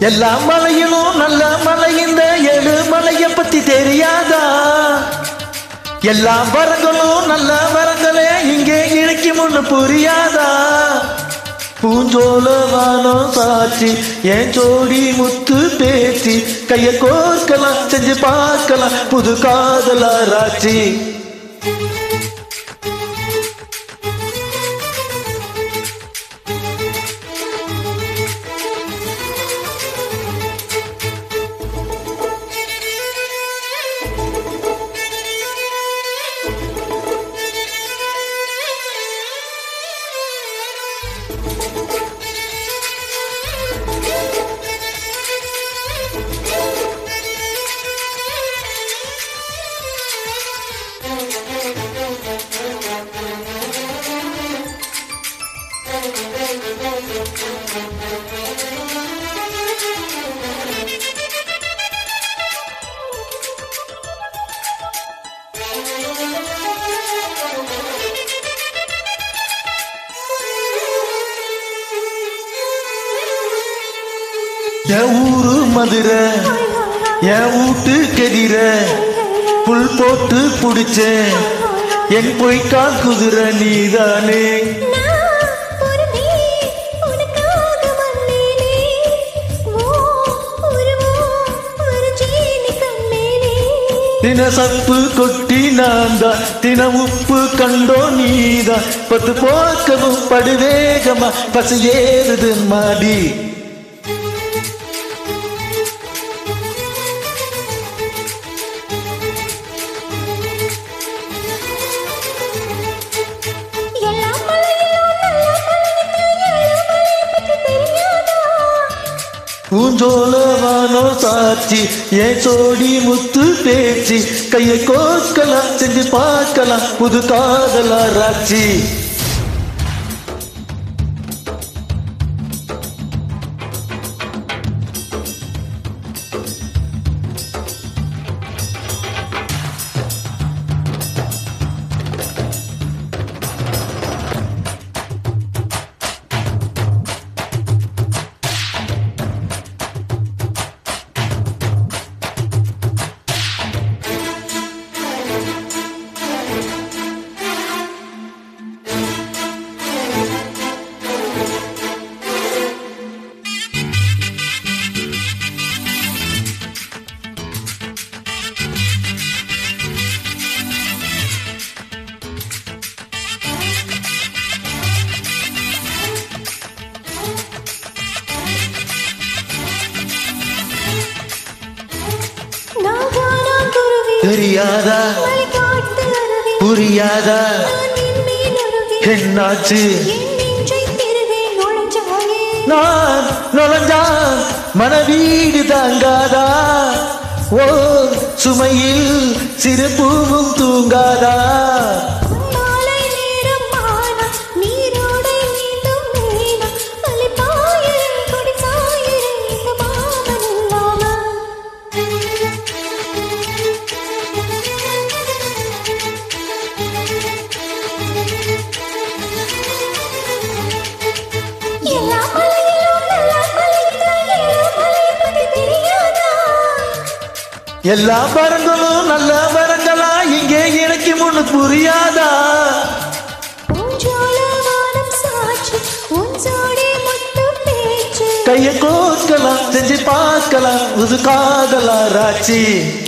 எல்லா மலையிலும் நல்ல மலை இந்த ஏழு மலைய பத்தி தெரியாதா எல்லா வரங்களும் நல்ல வரங்களே இங்கே இழைக்கும் ஒண்ணு புரியாதா பூஞ்சோல வானம் சாட்சி என் ஜோடி முத்து பேச்சு கைய கோர்க்கலாம் செஞ்சு பார்க்கலாம் புது காதலாராச்சி என் ஊரு மதுரை என் வீட்டு கெதிர புல் போட்டு புடிச்சேன் என் பொய்க்கால் குதிரை நீதானே நான் ஒரு மீன் உனக்காக வந்தேனே ஓ உருவம் ஒரு ஜீனி கண்ணேனே தின சப்பு கொட்டி நான் தான் தின உப்பு கண்டோ நீதான் பத்து போக்கவும் படுவேகமா பசு ஏறுது மாடி எல்லா மலையிலும் நல்ல மலைக்கு ஏழு மலையை பத்தி தெரியாதா பூஞ்சோலவானோ சாட்சி என் சோடி முத்து பேச்சு கையை கோக்கலாம் செஞ்சு பார்க்கலாம் புது காதலா ராட்சி நான் வானம் குருவி தெரியாதா மலைக்காட்டு அருவி புரியாதா நான் விண்மீன் அருவி என்னாச்சு என் நெஞ்சை திருவே நுழைஞ்சாயே நான் நுழைஞ்சா மனவீடு தாங்காதா ஓ சுமையில் சிறு பூவும் தூங்காதா மாலை நேரம் மானம் நீரோடை நீந்தும் மேகம் அலைப்பாயிரம் கொடி சாயிரம் இந்த மாமன் இல்லாம எல்லா மலையிலும் நல்ல மலைக்கு ஏழு மலையை பத்தி தெரியாதா எல்லா மரங்களும் நல்ல மரங்களா இங்கே எனக்கு முன்னு புரியாதா பூஞ்சோல வானம் சாட்சி உன் ஜோடி முத்து பேச்சு கைய கோக்கலாம் செஞ்சு பார்க்கலாம் புது காதலா ராச்சி